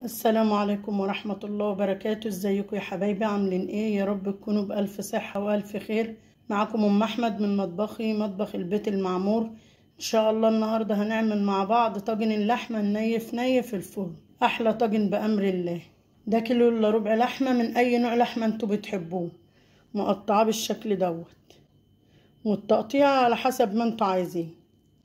السلام عليكم ورحمة الله وبركاته ازيكم يا حبايبي عاملين ايه يا رب تكونوا بألف صحة وألف خير معاكم أم أحمد من مطبخي مطبخ البيت المعمور إن شاء الله النهاردة هنعمل مع بعض طاجن اللحمة الني في ني في الفرن أحلى طاجن بأمر الله ده كيلو إلا ربع لحمة من أي نوع لحمة انتوا بتحبوه مقطعاه بالشكل دوت والتقطيع على حسب ما انتوا عايزين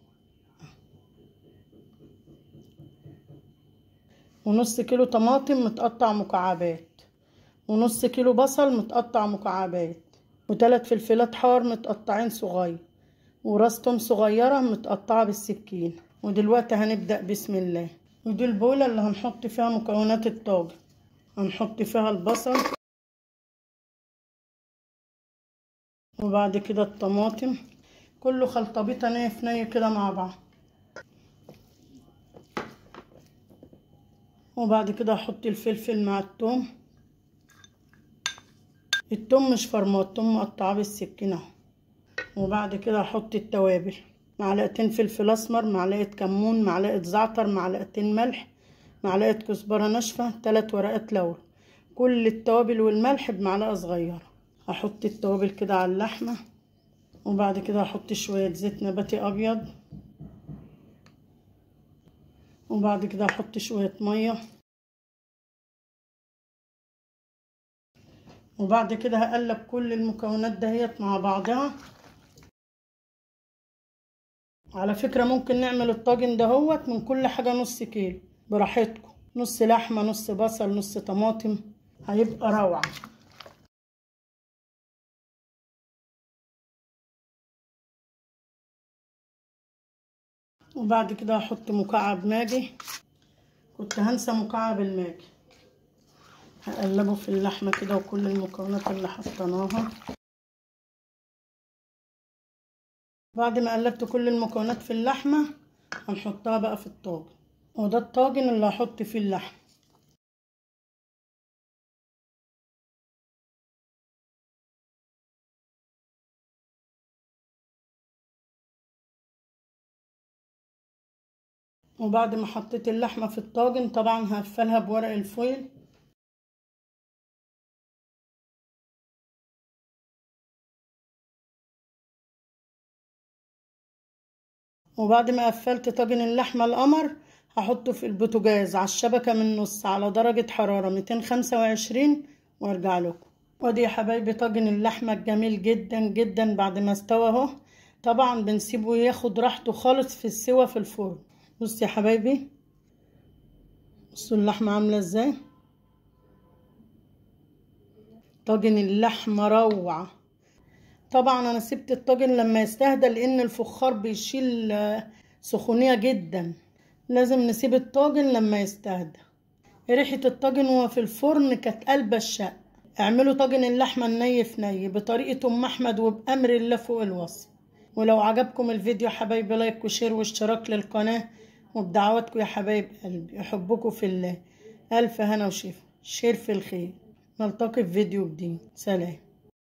ونص كيلو طماطم متقطع مكعبات ونص كيلو بصل متقطع مكعبات وتلات فلفلات حار متقطعين صغير وراس توم صغيرة متقطعة بالسكين ودلوقتي هنبدأ بسم الله ودي البولة اللي هنحط فيها مكونات الطاجن هنحط فيها البصل وبعد كده الطماطم كله خلطبيطة نية في نية كده مع بعض وبعد كده احط الفلفل مع التوم التوم مش فرماه التوم مقطعاه بالسكينه اهو وبعد كده احط التوابل معلقتين فلفل اسمر معلقه كمون معلقه زعتر معلقتين ملح معلقه كزبره ناشفه تلات ورقات لورا كل التوابل والملح بمعلقه صغيره احط التوابل كده على اللحمه وبعد كده احط شويه زيت نباتي ابيض وبعد كده احط شوية مية وبعد كده هقلب كل المكونات دهيت مع بعضها على فكرة ممكن نعمل الطاجن دهوت من كل حاجة نص كيلو براحتكم نص لحمة نص بصل نص طماطم هيبقى روعة وبعد كده هحط مكعب ماجي كنت هنسى مكعب الماجي هقلبه في اللحمة كده وكل المكونات اللي حطيناها بعد ما قلبت كل المكونات في اللحمة هنحطها بقى في الطاجن وده الطاجن اللي هحط فيه اللحمة وبعد ما حطيت اللحمة في الطاجن طبعا هقفلها بورق الفويل وبعد ما قفلت طاجن اللحمة القمر هحطه في البوتاجاز على الشبكة من النص على درجة حرارة ميتين خمسة وعشرين وارجع لكم ودي يا حبايبي طاجن اللحمة الجميل جدا جدا بعد ما استوى اهو طبعا بنسيبه ياخد راحته خالص في السوا في الفرن بصوا يا حبايبي بصوا اللحمة عاملة ازاي طاجن اللحمة روعة طبعا انا سبت الطاجن لما يستهدى لان الفخار بيشيل سخونية جدا لازم نسيب الطاجن لما يستهدى ريحة الطاجن وهو في الفرن كانت قلبة الشق اعملوا طاجن اللحمة الني في ني بطريقة ام احمد وبأمر الله فوق الوصف ولو عجبكم الفيديو حبايبي لايك وشير واشتراك للقناة وبدعواتكم يا حبايب قلبي احبكم في الله الف هنا وشفا شير في الخير نلتقي في فيديو جديد سلام